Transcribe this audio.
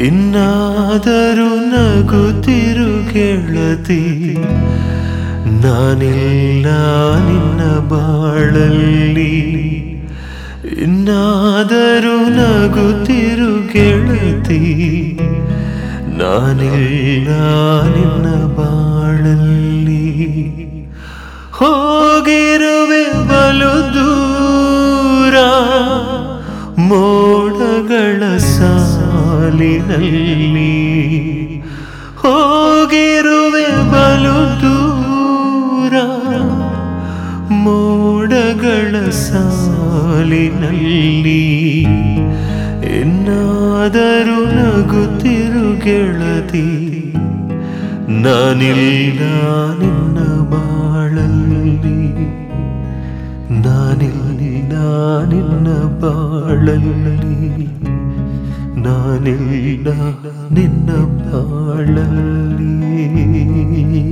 ಇನ್ನಾದರೂ ನಗುತ್ತಿರು ಗೆಳತಿ ನಾನಿಲ್ಲ ನಿನ್ನ ಬಾಳಲ್ಲಿ ಇನ್ನಾದರೂ ನಗುತ್ತಿರು ಗೆಳತಿ ನಾನಿಲ್ಲ ನಿನ್ನ ಬಾಳಲ್ಲಿ ಹೋಗಿರುವೆ ಬಲು ದೂರ ಮೋಡಗಳ ಸಾಲಿನಲ್ಲಿ ಹೋಗಿರುವೆ ಬಲು ದೂರ ಮೋಡಗಳ ಸಾಲಿನಲ್ಲಿ ಇನ್ನಾದರೂ ನಗುತ್ತಿರು ಗೆಳತಿ ನಾನಿಲ್ಲ ನಿನ್ನ ಬಾಳಲ್ಲಿ ನಾನಿಲ್ಲ ನಿನ್ನ ಬಾಳಲ್ಲಿ ನಾನಿಲ್ಲ ನಿನ್ನ ಬಾಳಲ್ಲಿ